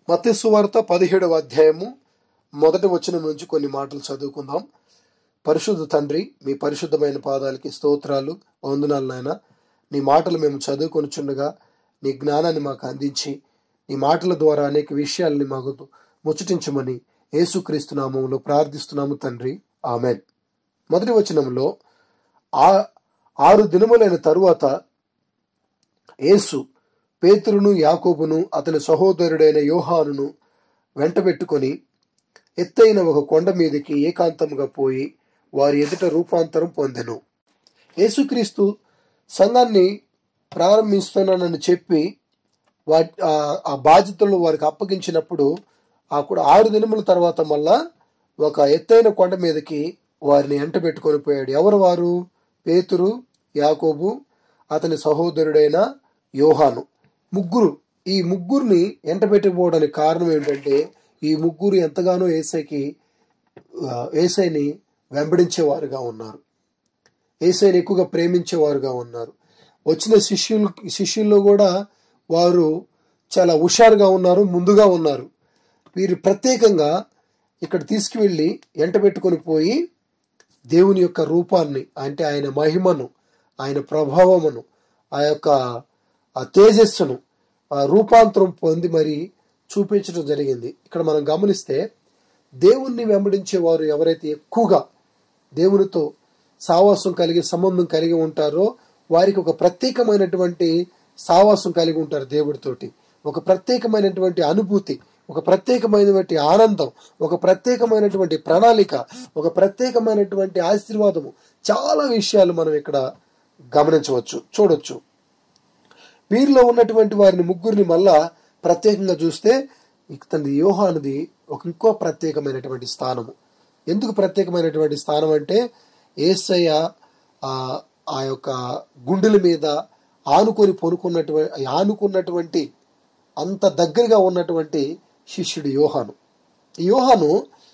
మత్తయి వార్త పదిహేడవ అధ్యాయము మొదటి వచనం నుంచి కొన్ని మాటలు చదువుకుందాం పరిశుద్ధ తండ్రి మీ పరిశుద్ధమైన పాదాలకి స్తోత్రాలు వందనాలు నాయన నీ మాటలు మేము చదువుకొనిచుండగా నీ జ్ఞానాన్ని మాకు అందించి నీ మాటల ద్వారా అనేక విషయాల్ని మాకు ముచ్చటించమని యేసుక్రీస్తు నామంలో ప్రార్థిస్తున్నాము తండ్రి ఆమెన్ మొదటి వచనంలో ఆ ఆరు దినములైన తరువాత యేసు పేతురును యాకోబును అతని సహోదరుడైన యోహానును వెంటబెట్టుకొని ఎత్తైన ఒక కొండ మీదకి ఏకాంతముగా పోయి వారి ఎదుట రూపాంతరం పొందెను యేసుక్రీస్తు సంఘాన్ని ప్రారంభిస్తున్నానని చెప్పి వా ఆ- ఆ బాధ్యతలు వారికి అప్పగించినప్పుడు అక్కడ ఆరు దినముల తర్వాత మళ్ళా ఒక ఎత్తైన కొండ మీదకి వారిని ఎంటబెట్టుకొని పోయాడు ఎవరు వారు పేతురు యాకోబు అతని సహోదరుడైన యోహాను ముగ్గురు ఈ ముగ్గురిని ఎంటబెట్టుకుపోవడానికి కారణం ఏంటంటే ఈ ముగ్గురు ఎంతగానో ఏసైకి ఆ, ఏసైని వెంబడించేవారుగా ఉన్నారు ఏసైని ఎక్కువగా ప్రేమించేవారుగా ఉన్నారు వచ్చిన శిష్యులు శిష్యుల్లో కూడా వారు చాలా హుషారుగా ఉన్నారు ముందుగా ఉన్నారు వీరు ప్రత్యేకంగా ఇక్కడ తీసుకువెళ్ళి ఎంటబెట్టుకొని పోయి దేవుని యొక్క రూపాన్ని అంటే ఆయన మహిమను ఆయన ప్రభావమును ఆ యొక్క ఆ తేజస్సును ఆ రూపాంతరం పొంది మరి చూపించడం జరిగింది ఇక్కడ మనం గమనిస్తే దేవుణ్ణి వెంబడించే వారు ఎవరైతే ఎక్కువగా దేవునితో సావాసం కలిగి సంబంధం కలిగి ఉంటారో వారికి ఒక ప్రత్యేకమైనటువంటి సావాసం కలిగి ఉంటారు దేవుడితోటి ఒక ప్రత్యేకమైనటువంటి అనుభూతి ఒక ప్రత్యేకమైనటువంటి ఆనందం ఒక ప్రత్యేకమైనటువంటి ప్రణాళిక ఒక ప్రత్యేకమైనటువంటి ఆశీర్వాదము చాలా విషయాలు మనం ఇక్కడ గమనించవచ్చు చూడొచ్చు వీరిలో ఉన్నటువంటి వారిని ముగ్గురిని మళ్ళా ప్రత్యేకంగా చూస్తే ఇతని యోహానుది ఒక ఇంకో ప్రత్యేకమైనటువంటి స్థానము ఎందుకు ప్రత్యేకమైనటువంటి స్థానం అంటే ఏసయ్య ఆ ఆ యొక్క గుండెల మీద ఆనుకొని పొనుకున్నటువంటి ఆనుకున్నటువంటి అంత దగ్గరగా ఉన్నటువంటి శిష్యుడు యోహాను ఈ యోహాను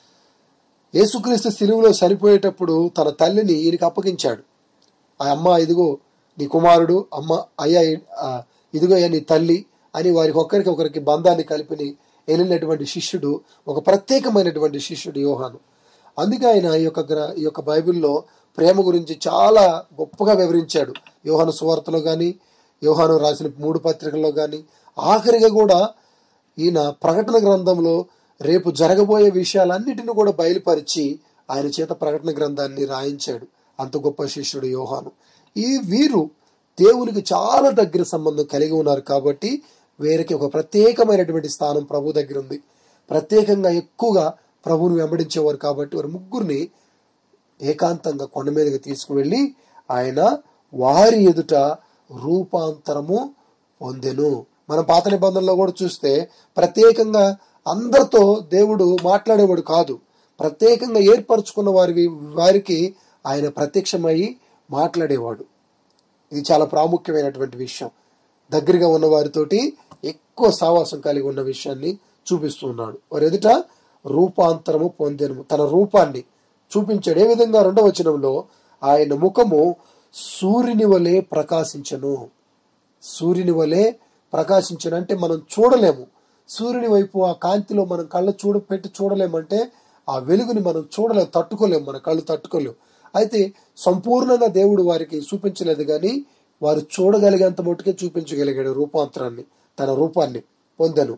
యేసుక్రీస్తు సిలువలో చనిపోయేటప్పుడు తన తల్లిని ఈయనకి అప్పగించాడు ఆ అమ్మ ఇదిగో నీ కుమారుడు అమ్మ అయ్యా ఆ, ఇదిగో అయ్యా నీ తల్లి అని వారికి ఒక్కరికి ఒకరికి బంధాన్ని కలిపిని వెళ్ళినటువంటి శిష్యుడు ఒక ప్రత్యేకమైనటువంటి శిష్యుడు యోహాను అందుకే ఆయన ఈ యొక్క గ్ర ఈ యొక్క బైబిల్లో ప్రేమ గురించి చాలా గొప్పగా వివరించాడు యోహాను సువార్తలో కానీ యోహాను రాసిన మూడు పత్రికల్లో కానీ ఆఖరిగా కూడా ఈయన ప్రకటన గ్రంథంలో రేపు జరగబోయే విషయాలన్నిటిని కూడా బయలుపరిచి ఆయన చేత ప్రకటన గ్రంథాన్ని రాయించాడు అంత గొప్ప శిష్యుడు యోహాను ఈ వీరు దేవునికి చాలా దగ్గర సంబంధం కలిగి ఉన్నారు కాబట్టి వీరికి ఒక ప్రత్యేకమైనటువంటి స్థానం ప్రభు దగ్గర ఉంది ప్రత్యేకంగా ఎక్కువగా ప్రభువుని వెంబడించేవారు కాబట్టి వారు ముగ్గురిని ఏకాంతంగా కొండ మీదకి తీసుకువెళ్ళి ఆయన వారి ఎదుట రూపాంతరము పొందెను మనం పాత నిబంధనలో కూడా చూస్తే ప్రత్యేకంగా అందరితో దేవుడు మాట్లాడేవాడు కాదు ప్రత్యేకంగా ఏర్పరచుకున్న వారి వారికి ఆయన ప్రత్యక్షమై మాట్లాడేవాడు ఇది చాలా ప్రాముఖ్యమైనటువంటి విషయం దగ్గరగా ఉన్న వారితోటి ఎక్కువ సావాసం కలిగి ఉన్న విషయాన్ని చూపిస్తున్నాడు వారి ఎదుట రూపాంతరము పొందెను తన రూపాన్ని చూపించాడు ఏ విధంగా రెండవ వచనంలో ఆయన ముఖము సూర్యుని వలె ప్రకాశించను సూర్యుని వలె ప్రకాశించను అంటే మనం చూడలేము సూర్యుని వైపు ఆ కాంతిలో మనం కళ్ళ చూడ పెట్టి చూడలేమంటే ఆ వెలుగుని మనం చూడలేము తట్టుకోలేము మన కళ్ళు తట్టుకోలేము అయితే సంపూర్ణంగా దేవుడు వారికి చూపించలేదు కానీ వారు చూడగలిగేంత మట్టుకే చూపించగలిగాడు రూపాంతరాన్ని తన రూపాన్ని పొందను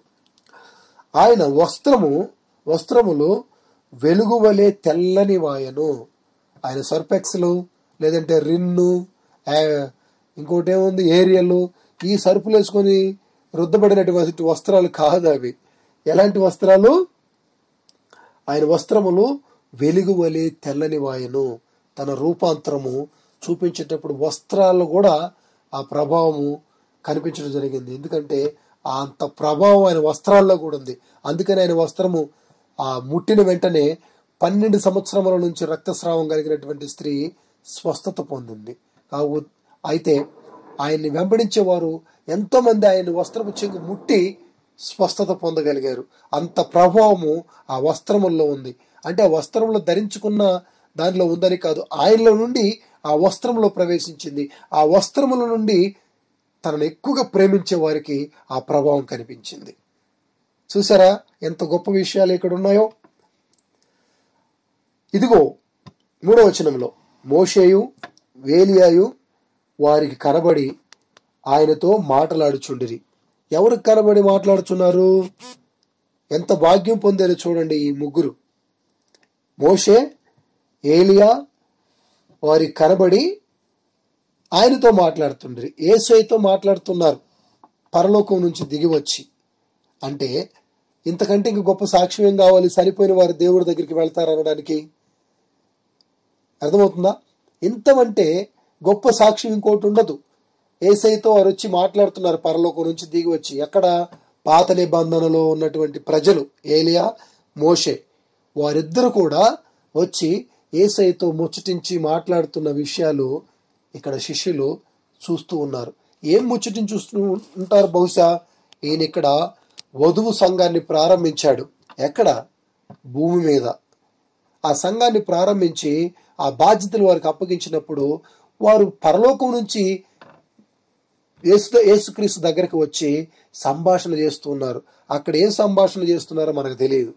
ఆయన వస్త్రము వస్త్రములు వెలుగు వలె తెల్లని వాయను ఆయన సర్పెక్స్లు లేదంటే రిన్ను ఆ, ఇంకోటి ఏముంది ఏరియలు ఈ సరుపులు వేసుకొని రుద్దబడినటువంటి వస్త్రాలు కాదు అవి ఎలాంటి వస్త్రాలు ఆయన వస్త్రములు వెలుగు వలె తెల్లని వాయను తన రూపాంతరము చూపించేటప్పుడు వస్త్రాలు కూడా ఆ ప్రభావము కనిపించడం జరిగింది ఎందుకంటే ఆ అంత ప్రభావం ఆయన వస్త్రాల్లో కూడా ఉంది అందుకని ఆయన వస్త్రము ఆ ముట్టిన వెంటనే పన్నెండు సంవత్సరముల నుంచి రక్తస్రావం కలిగినటువంటి స్త్రీ స్వస్థత పొందింది కావు అయితే ఆయన్ని వెంబడించే వారు ఎంతో మంది ఆయన వస్త్రము చెంగు ముట్టి స్వస్థత పొందగలిగారు అంత ప్రభావము ఆ వస్త్రముల్లో ఉంది అంటే ఆ వస్త్రంలో ధరించుకున్న దానిలో ఉందని కాదు ఆయనలో నుండి ఆ వస్త్రంలో ప్రవేశించింది ఆ వస్త్రముల నుండి తనను ఎక్కువగా ప్రేమించే వారికి ఆ ప్రభావం కనిపించింది చూసారా ఎంత గొప్ప విషయాలు ఇక్కడ ఉన్నాయో ఇదిగో మూడవ వచనంలో మోషేయు వేలియాయు వారికి కనబడి ఆయనతో మాటలాడుచుండిరి ఎవరికి కనబడి మాట్లాడుచున్నారు ఎంత భాగ్యం పొందారో చూడండి ఈ ముగ్గురు మోషే ఏలియా వారికి కనబడి ఆయనతో మాట్లాడుతుండ్రి ఏసైతో మాట్లాడుతున్నారు పరలోకం నుంచి దిగి వచ్చి అంటే ఇంతకంటే ఇంక గొప్ప సాక్ష్యం ఏం కావాలి చనిపోయిన వారు దేవుడి దగ్గరికి వెళ్తారు అనడానికి అర్థమవుతుందా ఇంతమంటే గొప్ప సాక్ష్యం ఇంకోటి ఉండదు ఏసైతో వారు వచ్చి మాట్లాడుతున్నారు పరలోకం నుంచి దిగి వచ్చి ఎక్కడ పాత నిబంధనలో ఉన్నటువంటి ప్రజలు ఏలియా మోషే వారిద్దరు కూడా వచ్చి ఏసైతో ముచ్చటించి మాట్లాడుతున్న విషయాలు ఇక్కడ శిష్యులు చూస్తూ ఉన్నారు ఏం ముచ్చటించి చూస్తూ ఉంటారు బహుశా ఈయన ఇక్కడ వధువు సంఘాన్ని ప్రారంభించాడు ఎక్కడ భూమి మీద ఆ సంఘాన్ని ప్రారంభించి ఆ బాధ్యతలు వారికి అప్పగించినప్పుడు వారు పరలోకం నుంచి యేసు యేసుక్రీస్తు దగ్గరికి వచ్చి సంభాషణ చేస్తున్నారు అక్కడ ఏం సంభాషణ చేస్తున్నారో మనకు తెలియదు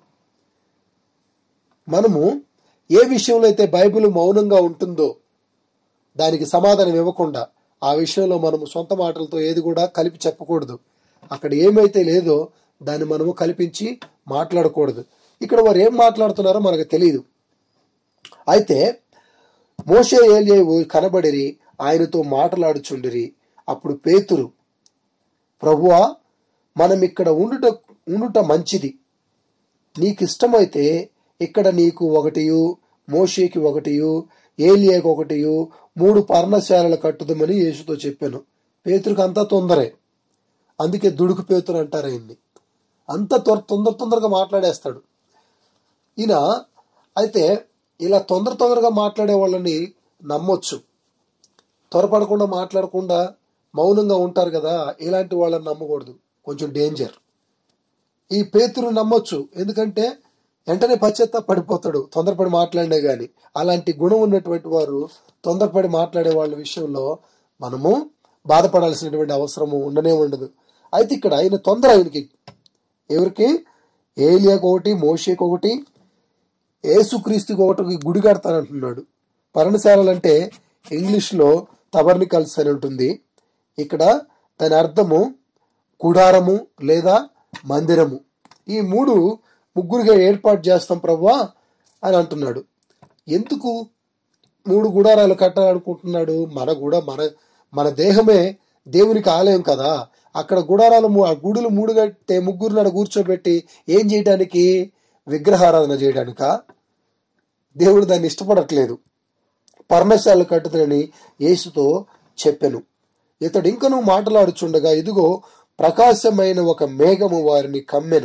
మనము ఏ విషయంలో అయితే బైబిల్ మౌనంగా ఉంటుందో దానికి సమాధానం ఇవ్వకుండా ఆ విషయంలో మనము సొంత మాటలతో ఏది కూడా కలిపి చెప్పకూడదు అక్కడ ఏమైతే లేదో దాన్ని మనము కల్పించి మాట్లాడకూడదు ఇక్కడ వారు ఏం మాట్లాడుతున్నారో మనకు తెలియదు అయితే మోషే ఏలియా కనబడిరి ఆయనతో మాట్లాడుచుండిరి అప్పుడు పేతురు ప్రభువా మనం ఇక్కడ ఉండుట ఉండుట మంచిది నీకు ఇష్టమైతే ఇక్కడ నీకు ఒకటియు మోషేకి ఒకటియు ఏలియాకి ఒకటియు మూడు పర్ణశాలలు కట్టుదమని యేసుతో చెప్పాను పేతురికి అంతా తొందరే అందుకే దుడుకు పేతురు అంటారు ఆయన్ని అంత త్వర తొందర తొందరగా మాట్లాడేస్తాడు ఈయన అయితే ఇలా తొందర తొందరగా మాట్లాడే వాళ్ళని నమ్మొచ్చు త్వరపడకుండా మాట్లాడకుండా మౌనంగా ఉంటారు కదా ఇలాంటి వాళ్ళని నమ్మకూడదు కొంచెం డేంజర్ ఈ పేతురు నమ్మొచ్చు ఎందుకంటే వెంటనే పశ్చాత్త పడిపోతాడు తొందరపడి మాట్లాడినా గాని అలాంటి గుణం ఉన్నటువంటి వారు తొందరపడి మాట్లాడే వాళ్ళ విషయంలో మనము బాధపడాల్సినటువంటి అవసరము ఉండనే ఉండదు అయితే ఇక్కడ ఆయన తొందర ఆయనకి ఎవరికి ఏలియాకి ఒకటి మోషేకి ఒకటి ఏసుక్రీస్తుకి ఒకటి గుడి కడతానంటున్నాడు పర్ణశాలలు అంటే ఇంగ్లీష్లో తబర్నికల్స్ అని ఉంటుంది ఇక్కడ దాని అర్థము గుడారము లేదా మందిరము ఈ మూడు ముగ్గురుగా ఏర్పాటు చేస్తాం ప్రభువా అని అంటున్నాడు ఎందుకు మూడు గుడారాలు కట్టాలనుకుంటున్నాడు మన కూడా మన మన దేహమే దేవునికి ఆలయం కదా అక్కడ గుడారాలు మూ- ఆ గుడులు మూడు కట్టే ముగ్గురు నాడు కూర్చోబెట్టి ఏం చేయడానికి విగ్రహారాధన చేయడానికా దేవుడు దాన్ని ఇష్టపడట్లేదు పర్ణశాల కట్టుదని యేసుతో చెప్పెను ఇతడు ఇంకను మాట్లాడుచుండగా ఇదిగో ప్రకాశమైన ఒక మేఘము వారిని కమ్మెను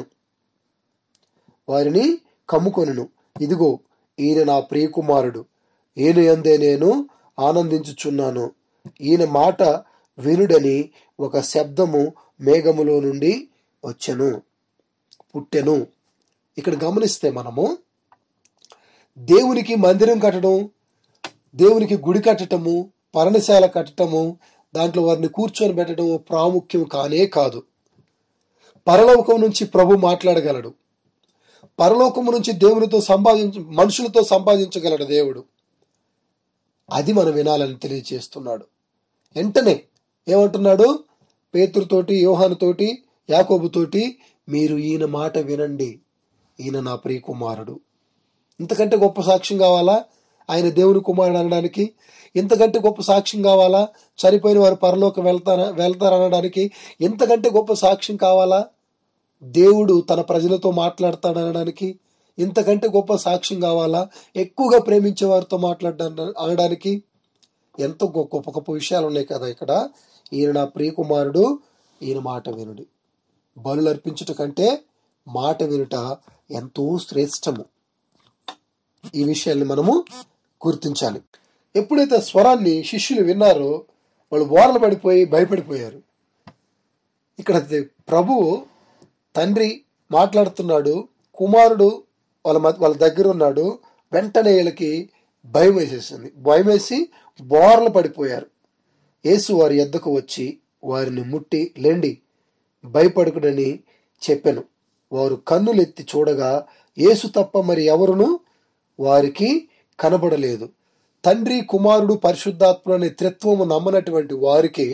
వారిని కమ్ముకొనును ఇదిగో ఈయన నా ప్రియకుమారుడు ఈయన యందే నేను ఆనందించుచున్నాను ఈయన మాట వినుడని ఒక శబ్దము మేఘములో నుండి వచ్చెను పుట్టెను ఇక్కడ గమనిస్తే మనము దేవునికి మందిరం కట్టడం దేవునికి గుడి కట్టటము పర్ణశాల కట్టటము దాంట్లో వారిని కూర్చొని పెట్టడం ప్రాముఖ్యం కానే కాదు పరలోకం నుంచి ప్రభు మాట్లాడగలడు పరలోకము నుంచి దేవునితో సంపాదించ మనుషులతో సంపాదించగలడు దేవుడు అది మనం వినాలని తెలియజేస్తున్నాడు వెంటనే ఏమంటున్నాడు పేతురుతోటి యోహానుతోటి యాకోబుతోటి మీరు ఈయన మాట వినండి ఈయన నా ప్రియ కుమారుడు ఇంతకంటే గొప్ప సాక్ష్యం కావాలా ఆయన దేవుని కుమారుడు అనడానికి ఇంతకంటే గొప్ప సాక్ష్యం కావాలా చనిపోయిన వారు పరలోకి వెళ్తారా వెళ్తారనడానికి ఇంతకంటే గొప్ప సాక్ష్యం కావాలా దేవుడు తన ప్రజలతో మాట్లాడతాడనడానికి ఇంతకంటే గొప్ప సాక్ష్యం కావాలా ఎక్కువగా ప్రేమించే వారితో మాట్లాడ అనడానికి ఎంతో గొప్ప గొప్ప గొప్ప విషయాలు ఉన్నాయి కదా ఇక్కడ ఈయన నా ప్రియ కుమారుడు ఈయన మాట వినుడి బలులు అర్పించుట కంటే మాట వినుట ఎంతో శ్రేష్టము ఈ విషయాన్ని మనము గుర్తించాలి ఎప్పుడైతే స్వరాన్ని శిష్యులు విన్నారో వాళ్ళు ఓరలు పడిపోయి భయపడిపోయారు ఇక్కడ ప్రభువు తండ్రి మాట్లాడుతున్నాడు కుమారుడు వాళ్ళ మధ్య వాళ్ళ దగ్గర ఉన్నాడు వెంటనే వీళ్ళకి భయం వేసేసింది భయం వేసి బోర్లు పడిపోయారు యేసు వారి ఎద్దకు వచ్చి వారిని ముట్టి లేండి భయపడకుడని చెప్పాను వారు కన్నులెత్తి చూడగా యేసు తప్ప మరి ఎవరును వారికి కనబడలేదు తండ్రి కుమారుడు పరిశుద్ధాత్మ అనే త్రిత్వము నమ్మనటువంటి వారికి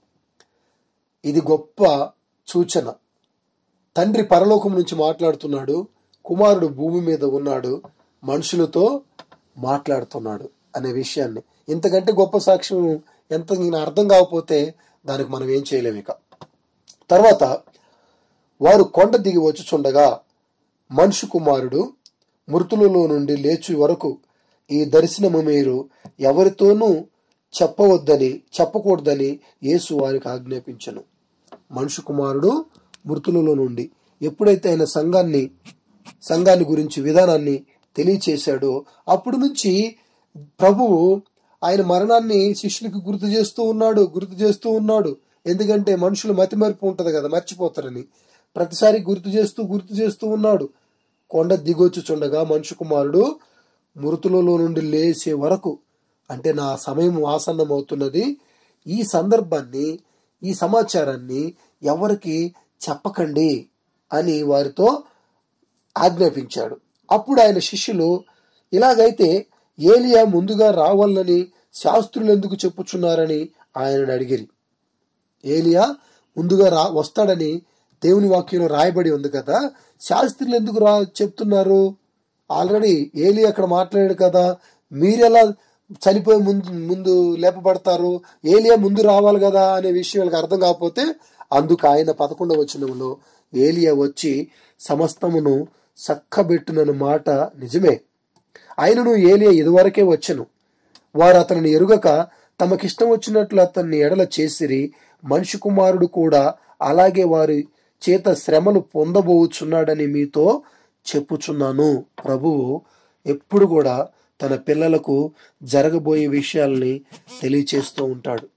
ఇది గొప్ప సూచన తండ్రి పరలోకం నుంచి మాట్లాడుతున్నాడు కుమారుడు భూమి మీద ఉన్నాడు మనుషులతో మాట్లాడుతున్నాడు అనే విషయాన్ని ఇంతకంటే గొప్ప సాక్ష్యం ఎంత నేను అర్థం కాకపోతే దానికి మనం ఏం చేయలేము ఇక తర్వాత వారు కొండ దిగి వచ్చుచుండగా మనుషు కుమారుడు మృతులలో నుండి లేచి వరకు ఈ దర్శనము మీరు ఎవరితోనూ చెప్పవద్దని చెప్పకూడదని యేసు వారికి ఆజ్ఞాపించను మనుషు కుమారుడు మృతులలో నుండి ఎప్పుడైతే ఆయన సంఘాన్ని సంఘాన్ని గురించి విధానాన్ని తెలియచేశాడో అప్పుడు నుంచి ప్రభువు ఆయన మరణాన్ని శిష్యులకు గుర్తు చేస్తూ ఉన్నాడు గుర్తు చేస్తూ ఉన్నాడు ఎందుకంటే మనుషులు మతిమరుపు ఉంటది కదా మర్చిపోతారని ప్రతిసారి గుర్తు చేస్తూ గుర్తు చేస్తూ ఉన్నాడు కొండ దిగొచ్చుచుండగా మనుషు కుమారుడు మృతులలో నుండి లేచే వరకు అంటే నా సమయం ఆసన్నమవుతున్నది ఈ సందర్భాన్ని ఈ సమాచారాన్ని ఎవరికి చెప్పకండి అని వారితో ఆజ్ఞాపించాడు అప్పుడు ఆయన శిష్యులు ఇలాగైతే ఏలియా ముందుగా రావాలని శాస్త్రులు ఎందుకు చెప్పుచున్నారని ఆయనను అడిగిరి ఏలియా ముందుగా రా వస్తాడని దేవుని వాక్యంలో రాయబడి ఉంది కదా శాస్త్రులు ఎందుకు రా చెప్తున్నారు ఆల్రెడీ ఏలి అక్కడ మాట్లాడాడు కదా మీరెలా చనిపోయే ముందు ముందు లేపబడతారు ఏలియా ముందు రావాలి కదా అనే విషయం వాళ్ళకి అర్థం కాకపోతే అందుకు ఆయన పదకొండవ వచనంలో ఏలియా వచ్చి సమస్తమును చక్కబెట్టునని మాట నిజమే ఆయనను ఏలియా ఇదివరకే వచ్చను వారు అతనిని ఎరుగక తమకిష్టం వచ్చినట్లు అతన్ని ఎడల చేసిరి మనిషి కుమారుడు కూడా అలాగే వారి చేత శ్రమలు పొందబోచున్నాడని మీతో చెప్పుచున్నాను ప్రభువు ఎప్పుడు కూడా తన పిల్లలకు జరగబోయే విషయాల్ని తెలియచేస్తూ ఉంటాడు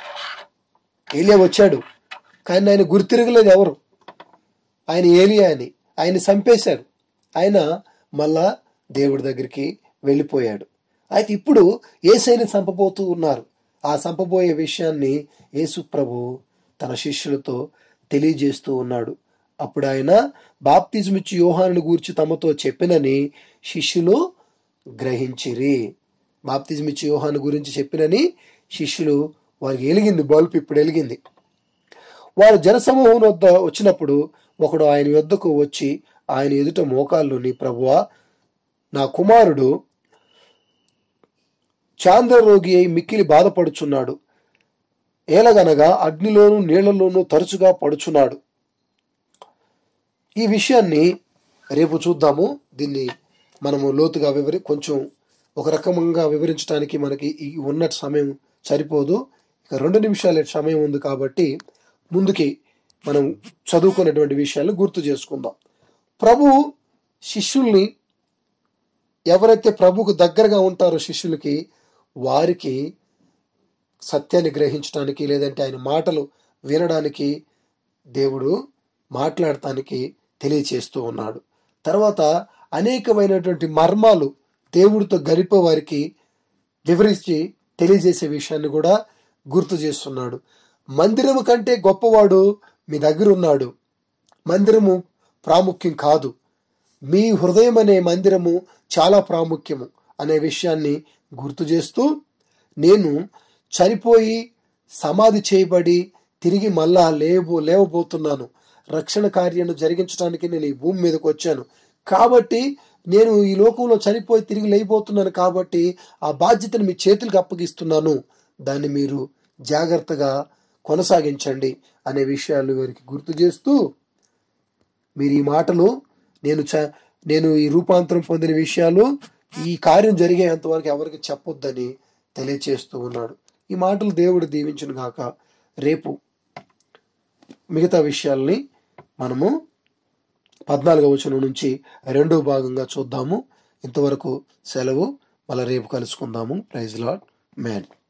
ఏలియా వచ్చాడు కానీ ఆయన గుర్తిరగలేదు ఎవరు ఆయన ఏలియా అని ఆయన చంపేశాడు ఆయన మళ్ళా దేవుడి దగ్గరికి వెళ్ళిపోయాడు అయితే ఇప్పుడు ఏసైని చంపబోతూ ఉన్నారు ఆ చంపబోయే విషయాన్ని యేసు ప్రభు తన శిష్యులతో తెలియజేస్తూ ఉన్నాడు అప్పుడు ఆయన బాప్తిజం ఇచ్చి యోహాను గూర్చి తమతో చెప్పినని శిష్యులు గ్రహించిరి బాప్తిజం ఇచ్చి యోహాను గురించి చెప్పినని శిష్యులు వారికి వెలిగింది బల్బ్ ఇప్పుడు వెలిగింది వారు జనసమూహం వద్ద వచ్చినప్పుడు ఒకడు ఆయన వద్దకు వచ్చి ఆయన ఎదుట మోకాళ్ళుని ప్రభువా నా కుమారుడు చాంద్రరోగి అయి మిక్కిలి బాధపడుచున్నాడు ఏలగనగా అగ్నిలోను నీళ్లలోనూ తరచుగా పడుచున్నాడు ఈ విషయాన్ని రేపు చూద్దాము దీన్ని మనము లోతుగా వివరి కొంచెం ఒక రకంగా వివరించడానికి మనకి ఈ ఉన్న సమయం సరిపోదు ఇక రెండు నిమిషాల సమయం ఉంది కాబట్టి ముందుకి మనం చదువుకున్నటువంటి విషయాలను గుర్తు చేసుకుందాం ప్రభు శిష్యుల్ని ఎవరైతే ప్రభుకు దగ్గరగా ఉంటారో శిష్యులకి వారికి సత్యాన్ని గ్రహించడానికి లేదంటే ఆయన మాటలు వినడానికి దేవుడు మాట్లాడటానికి తెలియచేస్తూ ఉన్నాడు తర్వాత అనేకమైనటువంటి మర్మాలు దేవుడితో గరిపే వారికి వివరించి తెలియజేసే విషయాన్ని కూడా గుర్తు చేస్తున్నాడు మందిరము కంటే గొప్పవాడు మీ దగ్గర ఉన్నాడు మందిరము ప్రాముఖ్యం కాదు మీ హృదయం అనే మందిరము చాలా ప్రాముఖ్యము అనే విషయాన్ని గుర్తు చేస్తూ నేను చనిపోయి సమాధి చేయబడి తిరిగి మళ్ళా లేవబో లేవబోతున్నాను రక్షణ కార్యాన్ని జరిగించడానికి నేను ఈ భూమి మీదకి వచ్చాను కాబట్టి నేను ఈ లోకంలో చనిపోయి తిరిగి లేయిపోతున్నాను కాబట్టి ఆ బాధ్యతను మీ చేతులకు అప్పగిస్తున్నాను దాన్ని మీరు జాగ్రత్తగా కొనసాగించండి అనే విషయాలు వారికి గుర్తు చేస్తూ మీరు ఈ మాటలు నేను చ నేను ఈ రూపాంతరం పొందిన విషయాలు ఈ కార్యం జరిగేంత వరకు ఎవరికి చెప్పొద్దని తెలియచేస్తూ ఉన్నాడు ఈ మాటలు దేవుడు దీవించిన గాక రేపు మిగతా విషయాల్ని మనము పద్నాలుగవ వచనం నుంచి రెండో భాగంగా చూద్దాము ఇంతవరకు సెలవు మళ్ళీ రేపు కలుసుకుందాము ప్రైజ్ లాడ్ మ్యాన్